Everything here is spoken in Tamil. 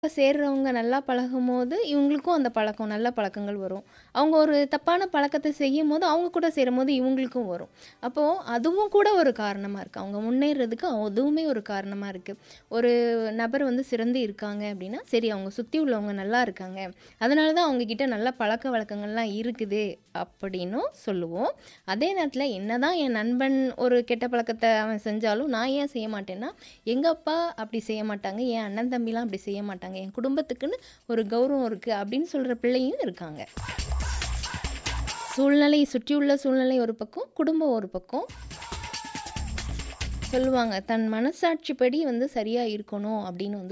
சேர்றவங்க நல்லா பழகும்போது, இவங்களுக்கும் அந்த பழக்கம், நல்ல பழக்கங்கள் வரும். அவங்க ஒரு தப்பான பழக்கத்த செய்யும்போது, அவங்க கூட சேரும்போது இவங்களுக்கும் வரும். அப்போ அதுவும் கூட ஒரு காரணமா இருக்கு. அவங்க முன்னேறதுக்கு அதுவுமே ஒரு காரணமா இருக்கு. ஒரு நபர் வந்து சிறந்து இருக்காங்க அப்படின்னா, சரி அவங்க சுத்தி உள்ளவங்க நல்லா இருக்காங்க. அதனால தான் அவங்க கிட்ட நல்ல பழக்கவழக்கங்கள்லாம் இருக்குது அப்படின்னும் சொல்லுவோம். அதே நேரத்தில என்னதான் என் நண்பன் ஒரு கெட்ட பழக்கத்த அவன் செஞ்சாலும், நான் ஏன் செய்ய மாட்டேன்னா, எங்க அப்பா அப்படி செய்ய மாட்டாங்க. என் அண்ணன் தம்பிலாம் அப்படி செய்ய மாட்டாங்க. என் குடும்பத்துக்குன்னு ஒரு கௌரவம் இருக்கு அப்படின்னு சொல்ற பிள்ளையும் இருக்காங்க. சூழ்நிலை சுற்றியுள்ள சூழ்நிலை ஒரு பக்கம், குடும்பம் ஒரு பக்கம். சொல்லுவாங்க, தன் மனசாட்சிப்படி வந்து சரியா இருக்கணும் அப்படின்னு வந்து